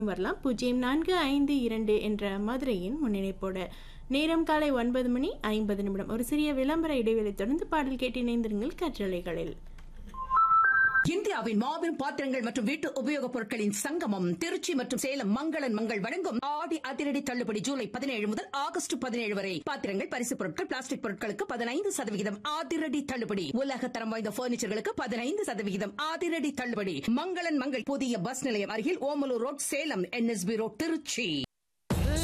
வரலாம் பூஜ்ஜியம் நான்கு ஐந்து இரண்டு என்ற மதுரையின் முன்னிணைப்போட நேரம் காலை ஒன்பது மணி ஐம்பது நிமிடம் ஒரு சிறிய விளம்பர இடைவெளி தொடர்ந்து பாடல் கேட்டு இணைந்திருங்கள் கற்றலைகளில் இந்தியாவின் மாபெரும் பாத்திரங்கள் மற்றும் வீட்டு உபயோகப் பொருட்களின் சங்கமம் திருச்சி மற்றும் சேலம் மங்களன் மங்கள் வழங்கும் ஆடி அதிரடி தள்ளுபடி ஜூலை பதினேழு முதல் ஆகஸ்ட் பதினேழு வரை பாத்திரங்கள் பரிசுப் பொருட்கள் பிளாஸ்டிக் பொருட்களுக்கு பதினைந்து சதவிகிதம் அதிரடி தள்ளுபடி உலக தரம் வாய்ந்த பர்னிச்சர்களுக்கு பதினைந்து சதவிகிதம் அதிரடி தள்ளுபடி மங்களன் மங்கள் புதிய பஸ் நிலையம் அருகில் Omalur road Salem NSP road Trichy